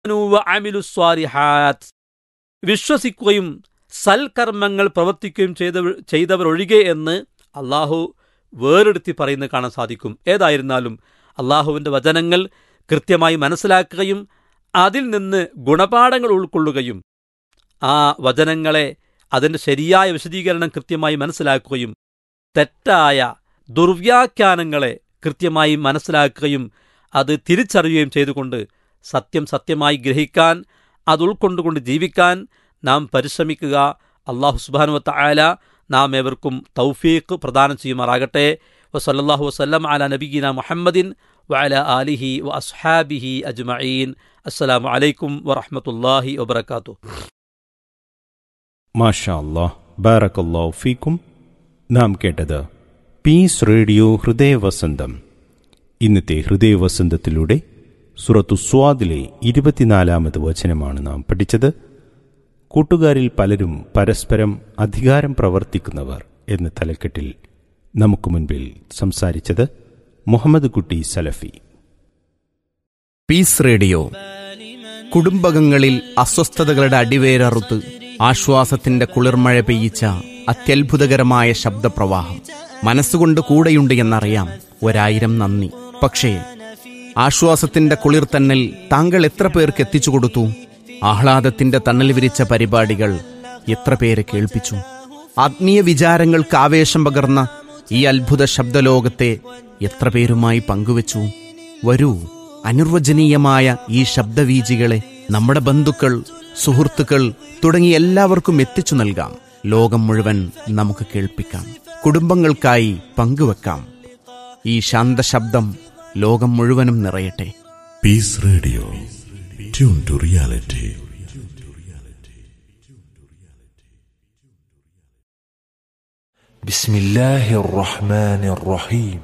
സ്വാലിഹാത്ത് വിശ്വസിക്കുകയും സൽക്കർമ്മങ്ങൾ പ്രവർത്തിക്കുകയും ചെയ്ത ചെയ്തവരൊഴികെ എന്ന് അള്ളാഹു വേറെടുത്തി പറയുന്നത് കാണാൻ സാധിക്കും ഏതായിരുന്നാലും അള്ളാഹുവിൻ്റെ വചനങ്ങൾ കൃത്യമായി മനസ്സിലാക്കുകയും അതിൽ നിന്ന് ഗുണപാഠങ്ങൾ ഉൾക്കൊള്ളുകയും ആ വചനങ്ങളെ അതിൻ്റെ ശരിയായ വിശദീകരണം കൃത്യമായി മനസ്സിലാക്കുകയും തെറ്റായ ദുർവ്യാഖ്യാനങ്ങളെ കൃത്യമായി മനസ്സിലാക്കുകയും അത് തിരിച്ചറിയുകയും ചെയ്തുകൊണ്ട് സത്യം സത്യമായി ഗ്രഹിക്കാൻ അത് ഉൾക്കൊണ്ടുകൊണ്ട് ജീവിക്കാൻ നാം പരിശ്രമിക്കുക അള്ളാഹു സുബാനുവത്ത ആല നാം ഏവർക്കും തൗഫീഖ് പ്രദാനം ചെയ്യുമാറാകട്ടെ വസല്ലാഹു വസ്ലം അല നബീന മുഹമ്മദിൻ വഅല ആലിഹി വ അസ്ഹാബിഹി അജ്മഈൻ അസ്സലാമു അലൈക്കും വറഹ്മത്തുള്ളാഹി വബറകാതുഹു മാഷാ അല്ലാഹ് ബാറക്കല്ലാഹു ഫീക്കും നാം കേട്ടത് പീസ് റേഡിയോ ഹൃദയവസന്തം ഇന്നത്തെ ഹൃദയവസന്തത്തിലൂടെ സുറത്തു സ്വാദിലെ ഇരുപത്തിനാലാമത് വചനമാണ് നാം പഠിച്ചത് കൂട്ടുകാരിൽ പലരും പരസ്പരം അധികാരം പ്രവർത്തിക്കുന്നവർ എന്ന തലക്കെട്ടിൽ നമുക്ക് മുൻപിൽ സംസാരിച്ചത് മുഹമ്മദ് കുട്ടി സലഫി പീസ് റേഡിയോ കുടുംബകങ്ങളിൽ അസ്വസ്ഥതകളുടെ അടിവേരറുത്ത് ആശ്വാസത്തിന്റെ കുളിർമഴ പെയ്യിച്ച അത്യത്ഭുതകരമായ ശബ്ദപ്രവാഹം മനസ്സുകൊണ്ട് കൂടെയുണ്ട് എന്നറിയാം ഒരായിരം നന്ദി പക്ഷേ ആശ്വാസത്തിന്റെ കുളിർ തന്നൽ താങ്കൾ എത്ര പേർക്ക് എത്തിച്ചു കൊടുത്തു ആഹ്ലാദത്തിന്റെ തണൽ വിരിച്ച പരിപാടികൾ എത്ര പേരെ കേൾപ്പിച്ചു ആത്മീയ വിചാരങ്ങൾക്ക് ആവേശം പകർന്ന ഈ അത്ഭുത ശബ്ദലോകത്തെ എത്ര പേരുമായി പങ്കുവച്ചു വരൂ അനിർവചനീയമായ ഈ ശബ്ദവീജികളെ നമ്മുടെ ബന്ധുക്കൾ സുഹൃത്തുക്കൾ തുടങ്ങി എല്ലാവർക്കും എത്തിച്ചു നൽകാം ലോകം മുഴുവൻ നമുക്ക് കേൾപ്പിക്കാം കുടുംബങ്ങൾക്കായി പങ്കുവെക്കാം ഈ ശാന്തശബ്ദം ലോകം മുഴുവനും നിറയട്ടെ Peace Radio. Tune to reality. بسم الله الرحمن الرحيم